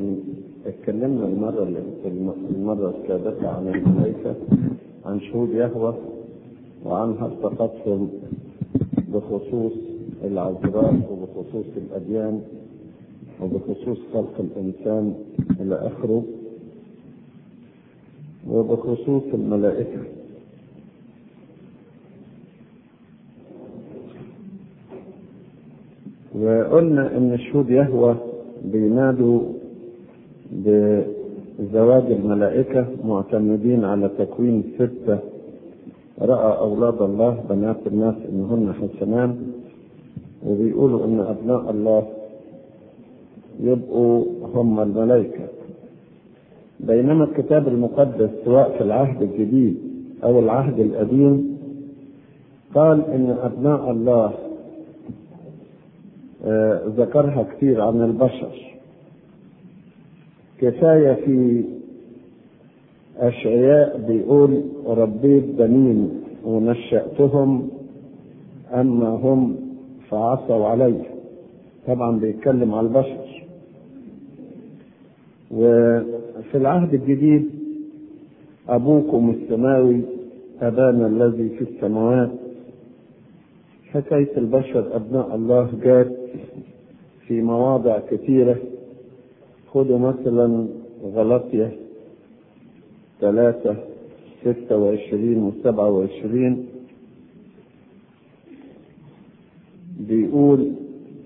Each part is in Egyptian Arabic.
اتكلمنا المرة اللي- المرة السابقة عن الملائكة عن شهود يهوه وعن هرطقتهم بخصوص العذراء وبخصوص الأديان وبخصوص خلق الإنسان إلى آخره وبخصوص الملائكة وقلنا ان شهود يهوى بينادوا بزواج الملائكة معتمدين على تكوين ستة رأى أولاد الله بنات الناس إنهن حسنان وبيقولوا إن أبناء الله يبقوا هم الملائكة بينما الكتاب المقدس سواء في العهد الجديد أو العهد القديم قال إن أبناء الله آه، ذكرها كثير عن البشر كفاية في أشعياء بيقول ربيت بنين ونشأتهم أما هم فعصوا علي طبعا بيتكلم على البشر وفي العهد الجديد أبوكم السماوي أبانا الذي في السماوات حكاية البشر أبناء الله جات في مواضع كثيرة خذوا مثلا غلطية ثلاثة ستة وعشرين وسبعة وعشرين بيقول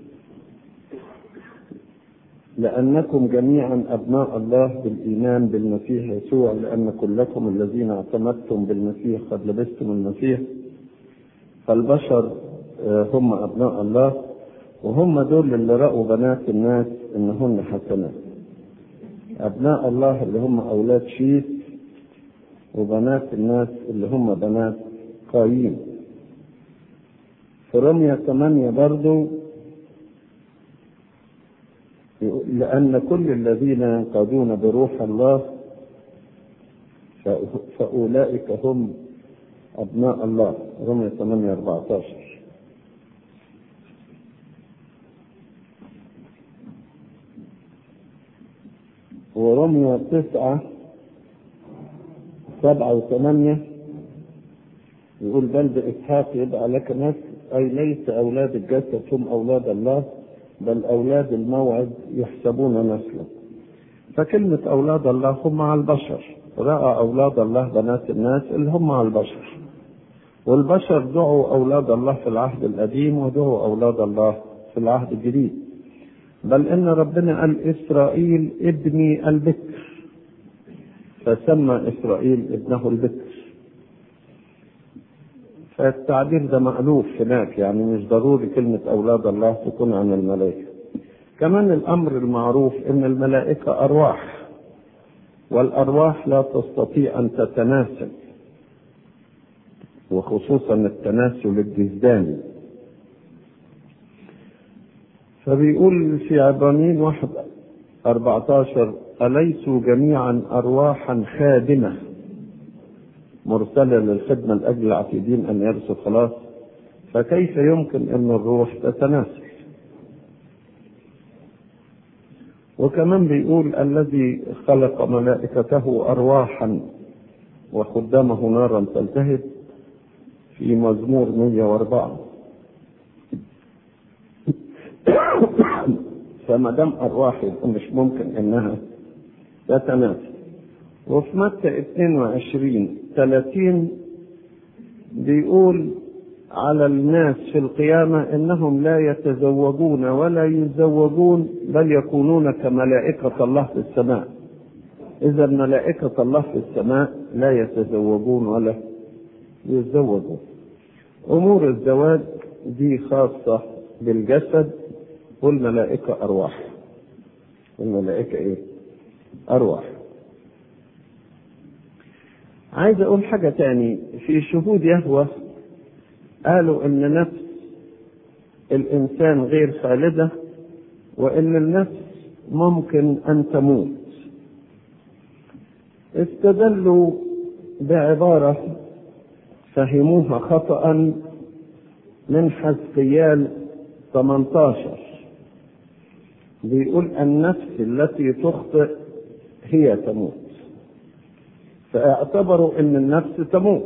لأنكم جميعا أبناء الله بالإيمان بالمسيح يسوع لأن كلكم الذين اعتمدتم بالمسيح قد لبستم المسيح فالبشر آه، هم أبناء الله وهم دول اللي رأوا بنات الناس إنهن حسنات أبناء الله اللي هم أولاد شيث وبنات الناس اللي هم بنات قايين في رمية ثمانية برضو يقول لأن كل الذين ينقادون بروح الله فأ- فأولئك هم أبناء الله رمية 8 14 ورمية تسعة سبعة وثمانية يقول بل بإسحاق يبقى لك نسل أي ليس أولاد الجسد هم أولاد الله بل أولاد الموعد يحسبون نسلا فكلمة أولاد الله هم مع البشر رأى أولاد الله بنات الناس اللي هم مع البشر والبشر دعوا أولاد الله في العهد القديم ودعوا أولاد الله في العهد الجديد بل إن ربنا قال إسرائيل ابني البكر فسمى إسرائيل ابنه البكر فالتعبير ده مألوف هناك يعني مش ضروري كلمة أولاد الله تكون عن الملائكة كمان الأمر المعروف إن الملائكة أرواح والأرواح لا تستطيع أن تتناسل وخصوصا التناسل الجسداني فبيقول في عبرانيين واحد 14 أليسوا جميعا أرواحا خادمة مرسلة للخدمة لأجل العتيدين أن يرثوا خلاص فكيف يمكن أن الروح تتناسل وكمان بيقول الذي خلق ملائكته أرواحا وخدامه نارا تلتهب في مزمور 104 فما دام أرواح يبقى مش ممكن إنها تتناسل وفي متى 22 30 بيقول على الناس في القيامة إنهم لا يتزوجون ولا يزوجون بل يكونون كملائكة الله في السماء إذا ملائكة الله في السماء لا يتزوجون ولا يتزوجون أمور الزواج دي خاصة بالجسد والملائكة أرواح والملائكة إيه؟ أرواح عايز أقول حاجة تاني في شهود يهوه قالوا إن نفس الإنسان غير خالدة وإن النفس ممكن أن تموت استدلوا بعبارة فهموها خطأ من حزقيال 18 بيقول النفس التي تخطئ هي تموت فاعتبروا ان النفس تموت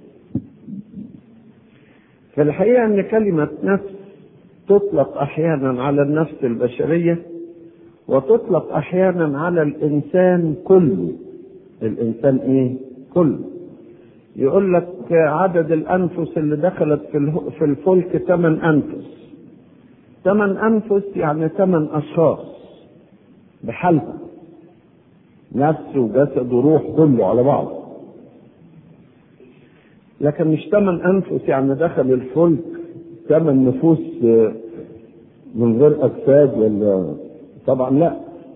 في الحقيقة ان كلمة نفس تطلق احيانا على النفس البشرية وتطلق احيانا على الانسان كله الانسان ايه كله يقول لك عدد الانفس اللي دخلت في في الفلك ثمان انفس ثمان انفس يعني ثمان اشخاص بحالها نفس وجسد وروح كله على بعض لكن مش ثمان انفس يعني دخل الفلك ثمان نفوس من غير اجساد ولا طبعا لا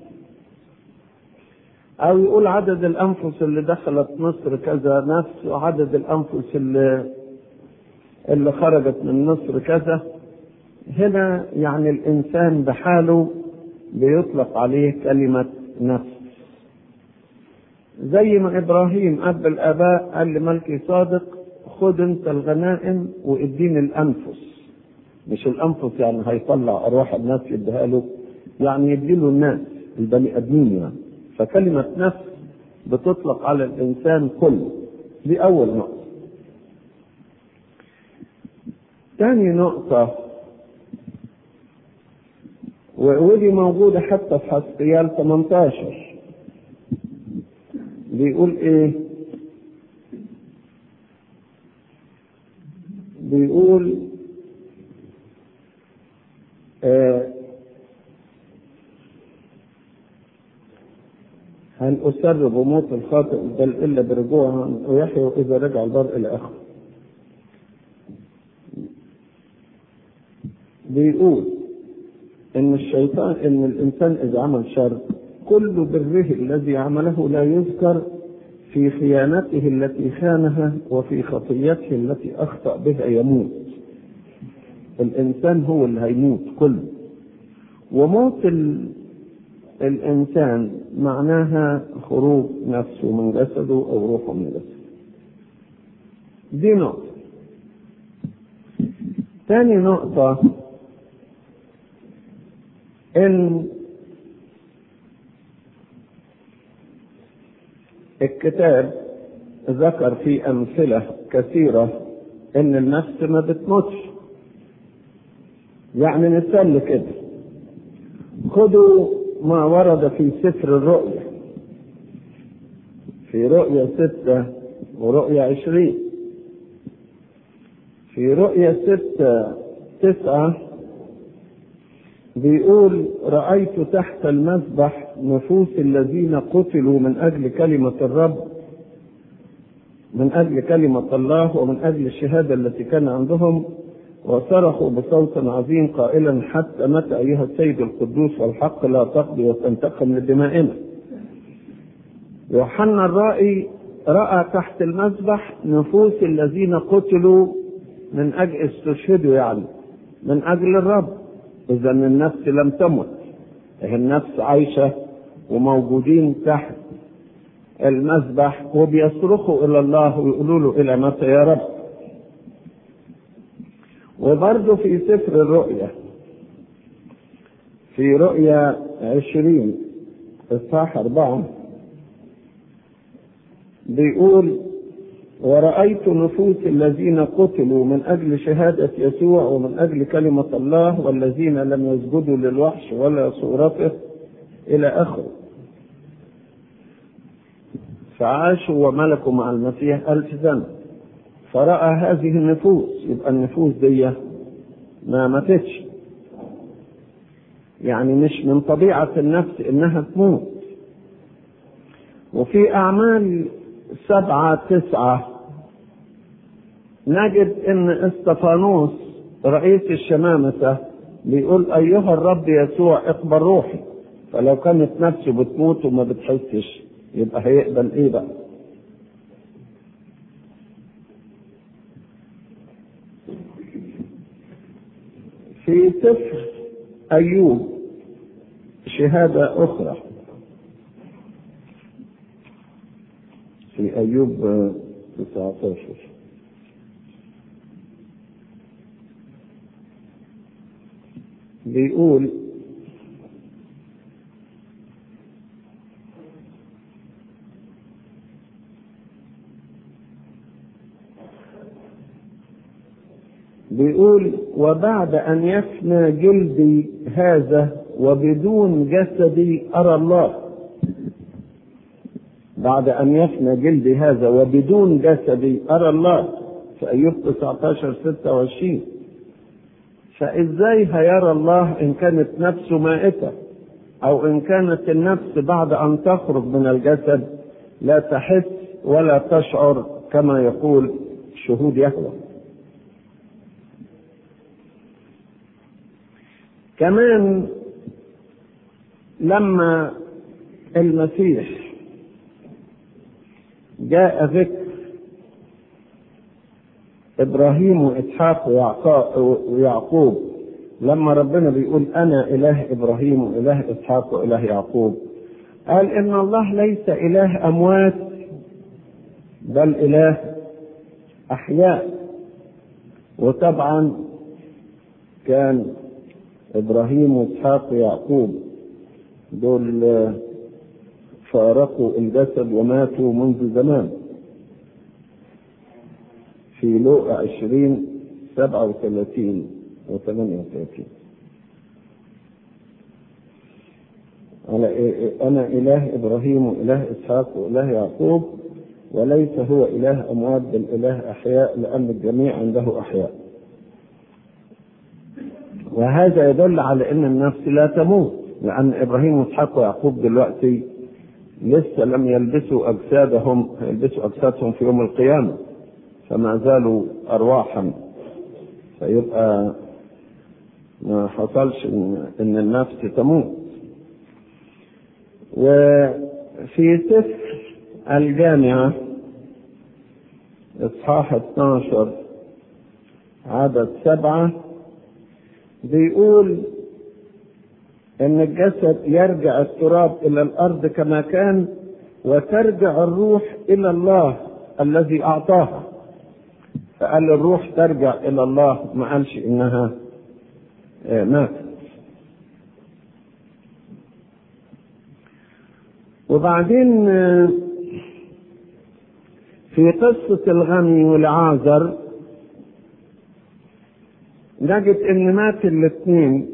او يقول عدد الانفس اللي دخلت مصر كذا نفس وعدد الانفس اللي اللي خرجت من مصر كذا هنا يعني الانسان بحاله بيطلق عليه كلمه نفس زي ما ابراهيم اب الاباء قال لملكي صادق خد انت الغنائم واديني الانفس مش الانفس يعني هيطلع ارواح الناس يديها له يعني يديله الناس البني ادمين يعني فكلمة نفس بتطلق على الإنسان كله دي أول نقطة ثاني نقطة ودي موجودة حتى في حسقيال 18 بيقول إيه؟ بيقول آه هل أسر بموت الخاطئ بل إلا برجوعها ويحيى إذا رجع البر إلى آخره. بيقول إن الشيطان إن الإنسان إذا عمل شر كل بره الذي عمله لا يذكر في خيانته التي خانها وفي خطيته التي أخطأ بها يموت. الإنسان هو اللي هيموت كله. وموت ال... الإنسان معناها خروج نفسه من جسده أو روحه من جسده دي نقطة ثاني نقطة إن الكتاب ذكر في أمثلة كثيرة إن النفس ما بتموتش يعني مثال كده خدوا ما ورد في سفر الرؤيا في رؤيا ستة ورؤيا عشرين في رؤيا ستة تسعة بيقول رأيت تحت المذبح نفوس الذين قتلوا من أجل كلمة الرب من أجل كلمة الله ومن أجل الشهادة التي كان عندهم وصرخوا بصوت عظيم قائلا حتى متى أيها السيد القدوس والحق لا تقضي وتنتقم لدمائنا يوحنا الرائي رأى تحت المذبح نفوس الذين قتلوا من أجل استشهدوا يعني من أجل الرب إذا النفس لم تمت هي النفس عايشة وموجودين تحت المذبح وبيصرخوا إلى الله ويقولوا له إلى متى يا رب وبرضه في سفر الرؤيا في رؤيا عشرين إصحاح أربعة بيقول ورأيت نفوس الذين قتلوا من أجل شهادة يسوع ومن أجل كلمة الله والذين لم يسجدوا للوحش ولا صورته إلى آخره فعاشوا وملكوا مع المسيح ألف سنة فرأى هذه النفوس يبقى النفوس دي ما ماتتش يعني مش من طبيعة النفس إنها تموت وفي أعمال سبعة تسعة نجد إن استفانوس رئيس الشمامسة بيقول أيها الرب يسوع اقبل روحي فلو كانت نفسه بتموت وما بتحسش يبقى هيقبل إيه بقى؟ في سفر أيوب شهادة أخرى في أيوب 19 بيقول بيقول وبعد أن يفنى جلدي هذا وبدون جسدي أرى الله بعد أن يفنى جلدي هذا وبدون جسدي أرى الله في أيوب 19 26 فإزاي هيرى الله إن كانت نفسه مائتة أو إن كانت النفس بعد أن تخرج من الجسد لا تحس ولا تشعر كما يقول شهود يهوه كمان لما المسيح جاء ذكر ابراهيم واسحاق ويعقوب لما ربنا بيقول انا اله ابراهيم واله اسحاق واله يعقوب قال ان الله ليس اله اموات بل اله احياء وطبعا كان ابراهيم واسحاق ويعقوب دول فارقوا الجسد وماتوا منذ زمان في لوقا عشرين سبعة وثلاثين وثمانية وثلاثين أنا إله إبراهيم وإله إسحاق وإله يعقوب وليس هو إله أموات بل إله أحياء لأن الجميع عنده أحياء وهذا يدل على أن النفس لا تموت لأن إبراهيم وإسحاق ويعقوب دلوقتي لسه لم يلبسوا أجسادهم يلبسوا أجسادهم في يوم القيامة فما زالوا أرواحا فيبقى ما حصلش إن, إن النفس تموت وفي سفر الجامعة إصحاح 12 عدد سبعة بيقول ان الجسد يرجع التراب الى الارض كما كان وترجع الروح الى الله الذي اعطاها فقال الروح ترجع الى الله ما قالش انها ماتت وبعدين في قصة الغني والعازر نجد ان مات الاثنين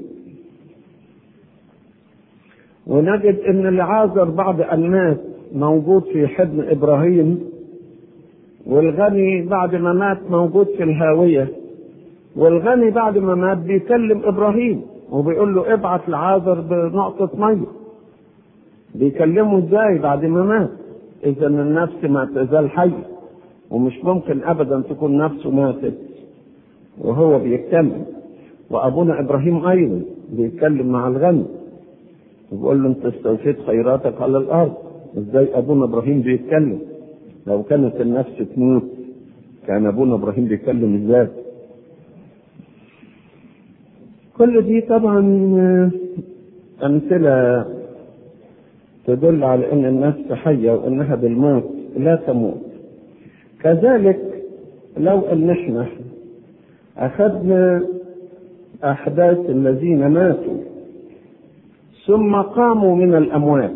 ونجد ان العازر بعد ان مات موجود في حضن ابراهيم والغني بعد ما مات موجود في الهاوية والغني بعد ما مات بيكلم ابراهيم وبيقول له ابعت العازر بنقطة مية بيكلمه ازاي بعد ما مات اذا النفس ما تزال حية ومش ممكن ابدا تكون نفسه ماتت وهو بيتكلم وابونا ابراهيم ايضا بيتكلم مع الغني وبيقول له انت استوفيت خيراتك على الارض ازاي ابونا ابراهيم بيتكلم لو كانت النفس تموت كان ابونا ابراهيم بيتكلم ازاي كل دي طبعا امثله تدل على ان النفس حيه وانها بالموت لا تموت كذلك لو ان احنا اخذنا احداث الذين ماتوا ثم قاموا من الاموات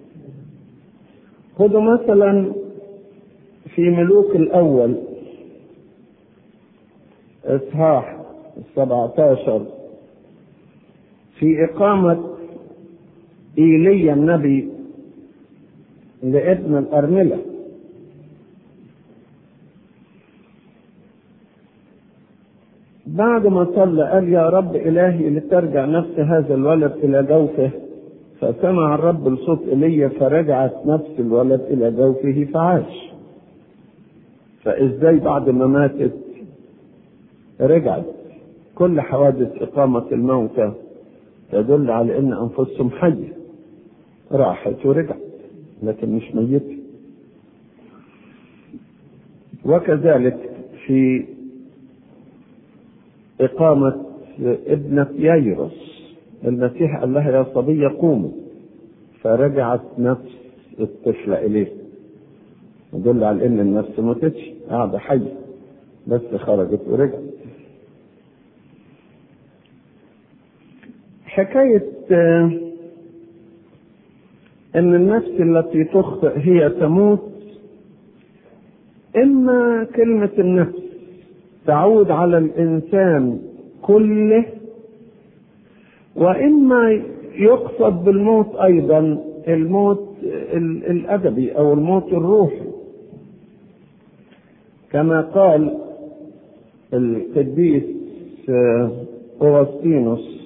خذوا مثلا في ملوك الاول اصحاح 17 في اقامه ايليا النبي لابن الارمله بعد ما صلى قال يا رب إلهي لترجع نفس هذا الولد إلى جوفه فسمع الرب لصوت ايليا فرجعت نفس الولد إلى جوفه فعاش فإزاي بعد ما ماتت رجعت كل حوادث إقامة الموتى تدل على أن أنفسهم حية راحت ورجعت لكن مش ميتة وكذلك في إقامة ابنة ييرس المسيح قال لها يا صبية قومي فرجعت نفس الطفلة إليه يدل على إن النفس ما ماتتش قاعدة حية بس خرجت ورجعت حكاية إن النفس التي تخطئ هي تموت إما كلمة النفس تعود على الإنسان كله وإما يقصد بالموت أيضا الموت الأدبي أو الموت الروحي كما قال القديس أوغسطينوس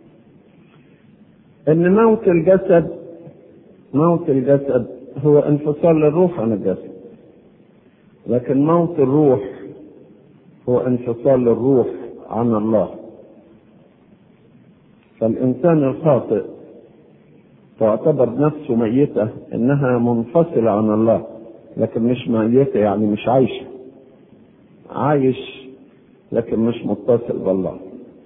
ان موت الجسد موت الجسد هو انفصال الروح عن الجسد لكن موت الروح هو انفصال الروح عن الله فالانسان الخاطئ تعتبر نفسه ميتة انها منفصلة عن الله لكن مش ميتة يعني مش عايشة عايش لكن مش متصل بالله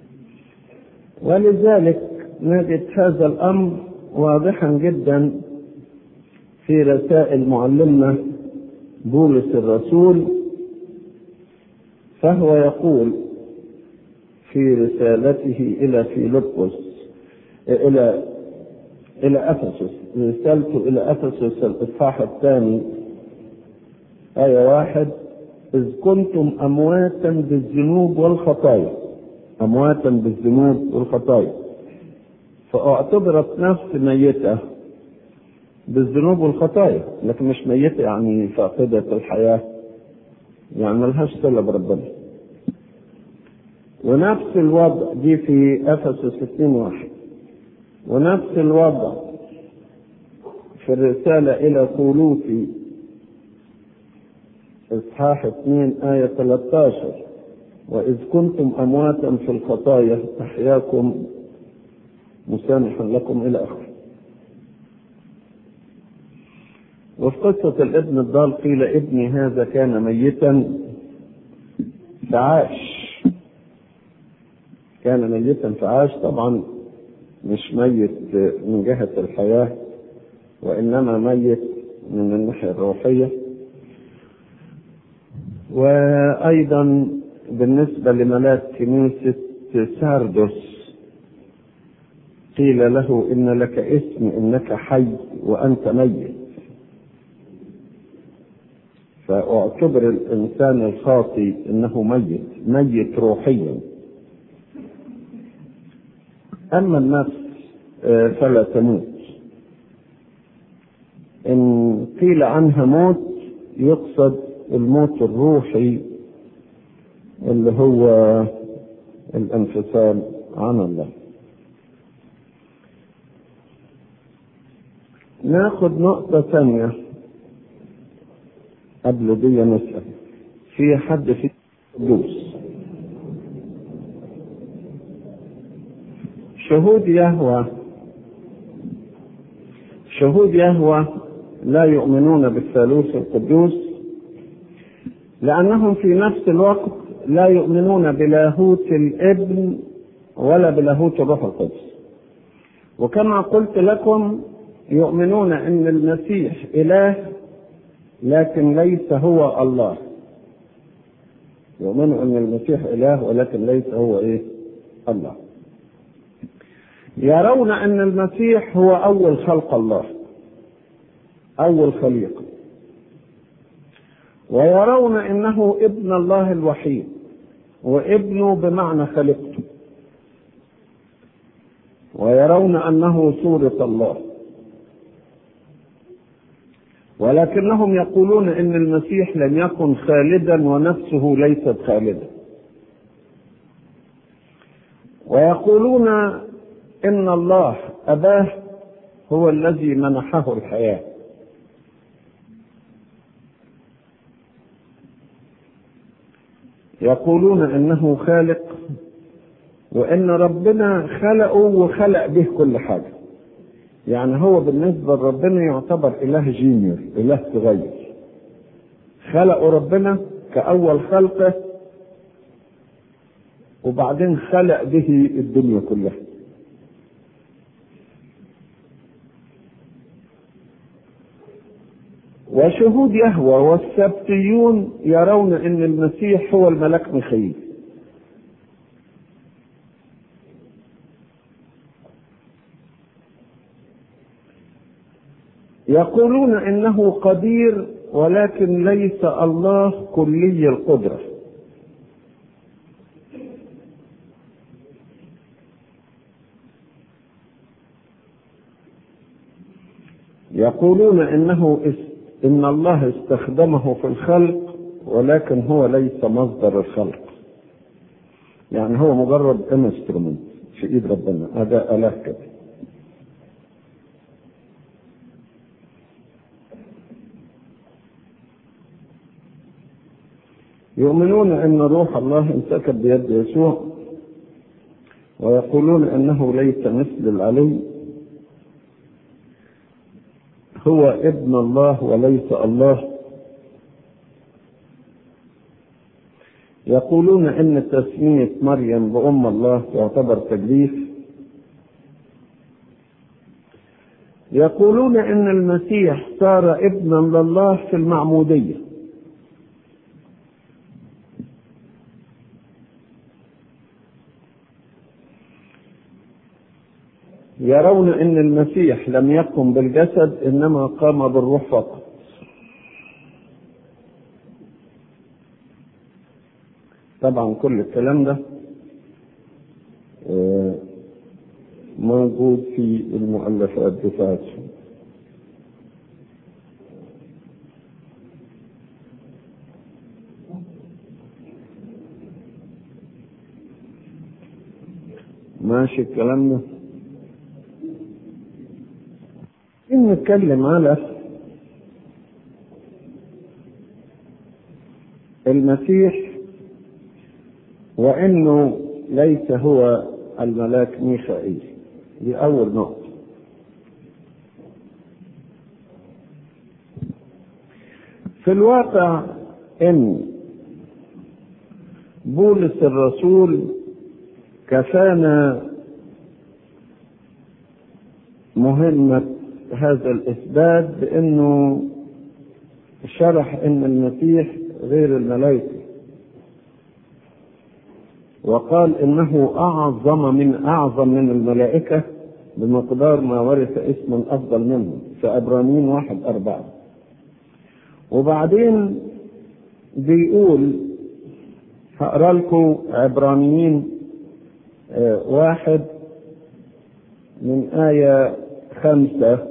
ولذلك نجد هذا الامر واضحا جدا في رسائل معلمنا بولس الرسول فهو يقول في رسالته الى فيلبس الى الى افسس رسالته الى افسس الاصحاح الثاني آية واحد إذ كنتم أمواتا بالذنوب والخطايا أمواتا بالذنوب والخطايا فاعتبرت نفس ميتة بالذنوب والخطايا لكن مش ميتة يعني فاقدة الحياة يعني ملهاش صلة بربنا ونفس الوضع دي في أفسس 2 واحد ونفس الوضع في الرسالة إلى كولوسي إصحاح 2 آية 13 وإذ كنتم أمواتا في الخطايا أحياكم مسامحا لكم إلى آخره وفي قصة الابن الضال قيل ابني هذا كان ميتا فعاش كان ميتا فعاش طبعا مش ميت من جهة الحياة وإنما ميت من الناحية الروحية وأيضا بالنسبة لملاك كنيسة ساردوس قيل له إن لك اسم إنك حي وأنت ميت فاعتبر الإنسان الخاطي إنه ميت ميت روحيا أما النفس فلا تموت إن قيل عنها موت يقصد الموت الروحي اللي هو الانفصال عن الله ناخد نقطة ثانية قبل دي نسأل في حد في القدوس شهود يهوى شهود يهوى لا يؤمنون بالثالوث القدوس لأنهم في نفس الوقت لا يؤمنون بلاهوت الابن ولا بلاهوت الروح القدس وكما قلت لكم يؤمنون ان المسيح اله لكن ليس هو الله يؤمنوا ان المسيح اله ولكن ليس هو ايه الله يرون ان المسيح هو اول خلق الله اول خليقه ويرون انه ابن الله الوحيد وابنه بمعنى خلقته ويرون انه صوره الله ولكنهم يقولون ان المسيح لم يكن خالدا ونفسه ليست خالده ويقولون ان الله اباه هو الذي منحه الحياه يقولون انه خالق وان ربنا خلقه وخلق به كل حاجه يعني هو بالنسبة لربنا يعتبر إله جينيور إله صغير خلقه ربنا كأول خلقه وبعدين خلق به الدنيا كلها وشهود يهوى والسبتيون يرون ان المسيح هو الملك ميخائيل يقولون انه قدير ولكن ليس الله كلي القدره يقولون انه است... ان الله استخدمه في الخلق ولكن هو ليس مصدر الخلق يعني هو مجرد انسترومنت في ايد ربنا هذا اله كده يؤمنون ان روح الله انسكب بيد يسوع ويقولون انه ليس مثل العلي هو ابن الله وليس الله يقولون ان تسميه مريم بام الله تعتبر تجليف يقولون ان المسيح صار ابنا لله في المعموديه يرون ان المسيح لم يقم بالجسد انما قام بالروح فقط طبعا كل الكلام ده موجود في المؤلفات بتاعتهم ماشي الكلام ده نتكلم على المسيح وانه ليس هو الملاك ميخائيل دي اول نقطه في الواقع ان بولس الرسول كفانا مهمه هذا الإثبات بأنه شرح أن المسيح غير الملائكة وقال إنه أعظم من أعظم من الملائكة بمقدار ما ورث اسما أفضل منه في عبرانيين واحد أربعة وبعدين بيقول هقرا لكم عبرانيين واحد من آية خمسة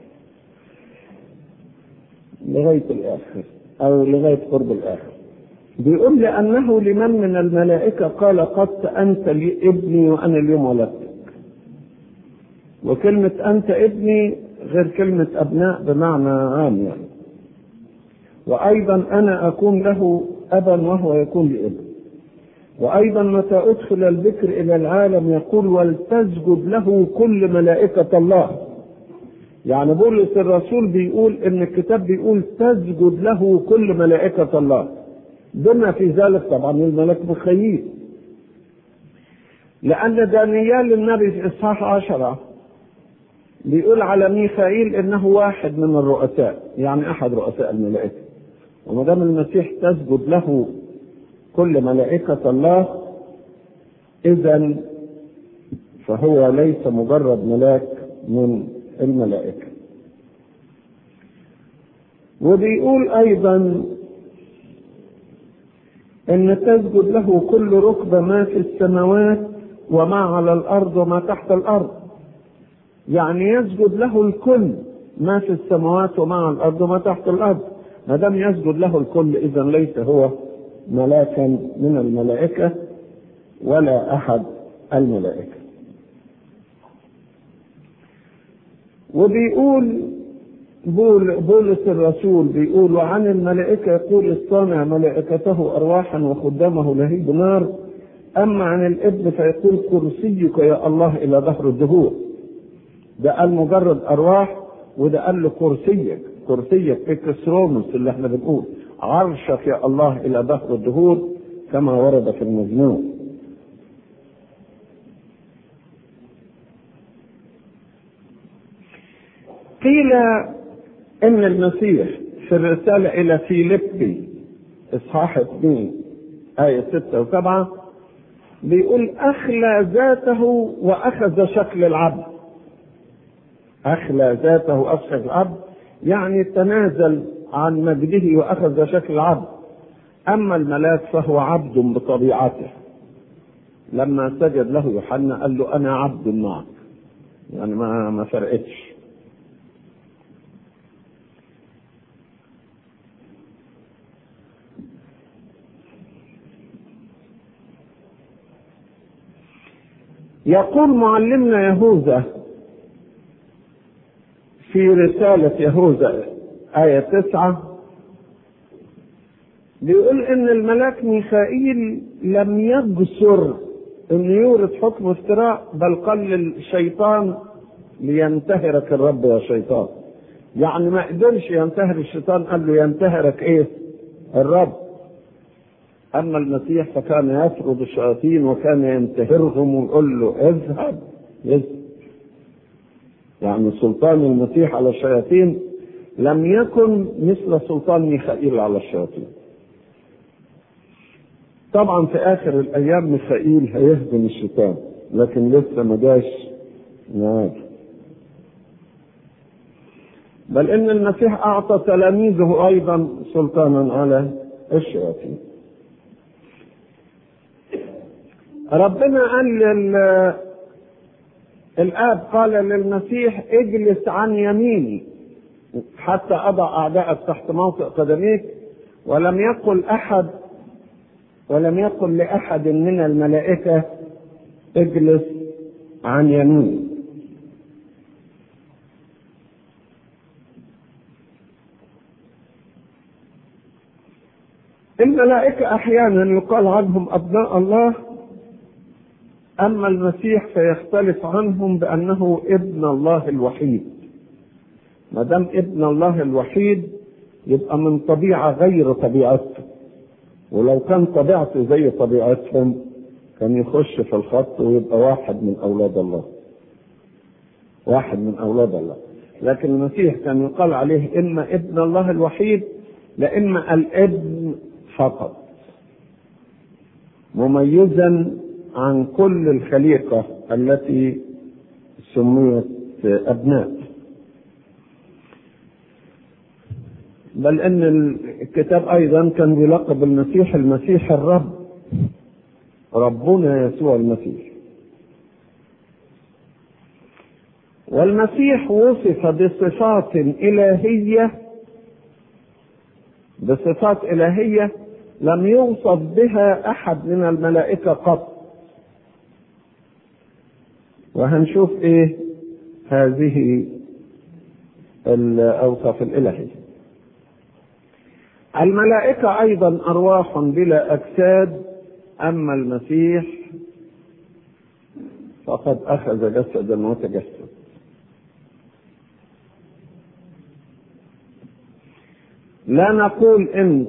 لغاية الآخر أو لغاية قرب الآخر بيقول لأنه لمن من الملائكة قال قد أنت لي ابني وأنا اليوم ولدتك وكلمة أنت ابني غير كلمة أبناء بمعنى عام يعني وأيضا أنا أكون له أبا وهو يكون لي ابن وأيضا متى أدخل البكر إلى العالم يقول ولتسجد له كل ملائكة الله يعني بولس الرسول بيقول ان الكتاب بيقول تسجد له كل ملائكة الله بما في ذلك طبعا الملك مخيل لأن دانيال النبي في إصحاح عشرة بيقول على ميخائيل إنه واحد من الرؤساء يعني أحد رؤساء الملائكة وما دام المسيح تسجد له كل ملائكة الله إذا فهو ليس مجرد ملاك من الملائكة وبيقول أيضا أن تسجد له كل ركبة ما في السماوات وما على الأرض وما تحت الأرض يعني يسجد له الكل ما في السماوات وما على الأرض وما تحت الأرض ما دام يسجد له الكل إذا ليس هو ملاكا من الملائكة ولا أحد الملائكة وبيقول بول بولس الرسول بيقول وعن الملائكة يقول الصانع ملائكته أرواحا وخدامه لهيب نار أما عن الابن فيقول كرسيك يا الله إلى ظهر الدهور ده قال مجرد أرواح وده قال له كرسيك كرسيك إكسروموس اللي احنا بنقول عرشك يا الله إلى ظهر الدهور كما ورد في المزمور قيل ان المسيح في الرسالة الى فيليبي اصحاح 2 آية 6 و7 بيقول أخلى ذاته وأخذ شكل العبد أخلى ذاته وأخذ شكل العبد يعني تنازل عن مجده وأخذ شكل العبد أما الملاك فهو عبد بطبيعته لما سجد له يوحنا قال له أنا عبد معك يعني ما ما فرقتش يقول معلمنا يهوذا في رسالة يهوذا آية تسعة بيقول إن الملاك ميخائيل لم يجسر إنه يورد حكم افتراء بل قال للشيطان لينتهرك الرب يا شيطان يعني ما قدرش ينتهر الشيطان قال له ينتهرك ايه الرب اما المسيح فكان يطرد الشياطين وكان ينتهرهم ويقول له اذهب اذهب يعني سلطان المسيح على الشياطين لم يكن مثل سلطان ميخائيل على الشياطين طبعا في اخر الايام ميخائيل هيهزم الشيطان لكن لسه ما جاش نعم بل ان المسيح اعطى تلاميذه ايضا سلطانا على الشياطين ربنا قال لل... الاب قال للمسيح اجلس عن يميني حتى اضع اعدائك تحت موطئ قدميك ولم يقل احد ولم يقل لاحد من الملائكه اجلس عن يميني الملائكة أحيانا يقال عنهم أبناء الله أما المسيح فيختلف عنهم بأنه ابن الله الوحيد ما دام ابن الله الوحيد يبقى من طبيعة غير طبيعته ولو كان طبيعته زي طبيعتهم كان يخش في الخط ويبقى واحد من أولاد الله واحد من أولاد الله لكن المسيح كان يقال عليه إما ابن الله الوحيد لإما الابن فقط مميزا عن كل الخليقة التي سميت أبناء بل ان الكتاب ايضا كان بيلقب المسيح المسيح الرب ربنا يسوع المسيح والمسيح وصف بصفات الهيه بصفات الهيه لم يوصف بها احد من الملائكه قط وهنشوف ايه هذه الاوصاف الالهيه الملائكة أيضا أرواح بلا أجساد أما المسيح فقد أخذ جسدا وتجسد لا نقول إن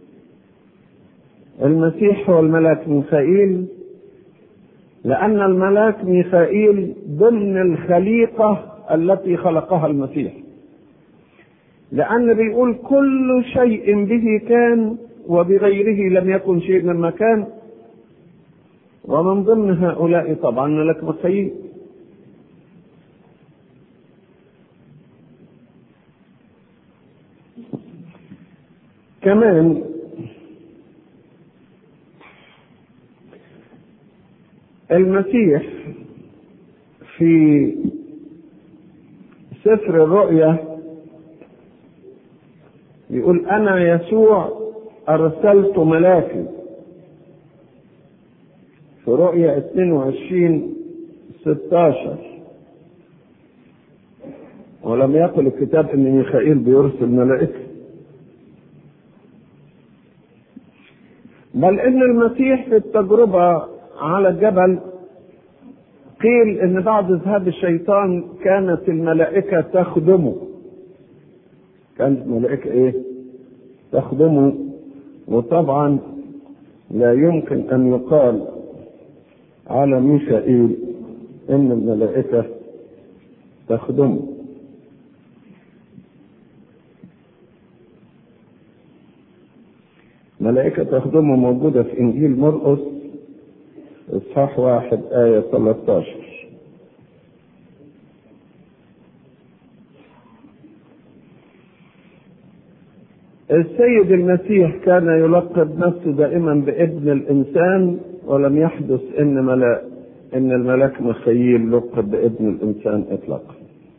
المسيح هو الملاك ميخائيل لأن الملاك ميخائيل ضمن الخليقة التي خلقها المسيح لأن بيقول كل شيء به كان وبغيره لم يكن شيء مما كان ومن ضمن هؤلاء طبعا ملك مخيل كمان المسيح في سفر الرؤيا يقول انا يسوع ارسلت ملاكي في رؤيا 22 16 ولم يقل الكتاب ان ميخائيل بيرسل ملائكه بل ان المسيح في التجربه على الجبل قيل ان بعد ذهاب الشيطان كانت الملائكه تخدمه كانت الملائكة ايه تخدمه وطبعا لا يمكن ان يقال على ميخائيل ان الملائكة تخدمه ملائكة تخدمه موجودة في إنجيل مرقس إصحاح واحد آية 13 السيد المسيح كان يلقب نفسه دائما بابن الانسان ولم يحدث ان ملا ان الملاك مخيل لقب بابن الانسان اطلاقا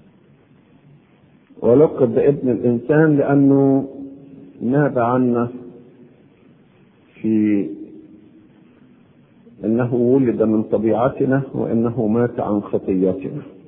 ولقب بابن الانسان لانه ناب عنا في انه ولد من طبيعتنا وانه مات عن خطيتنا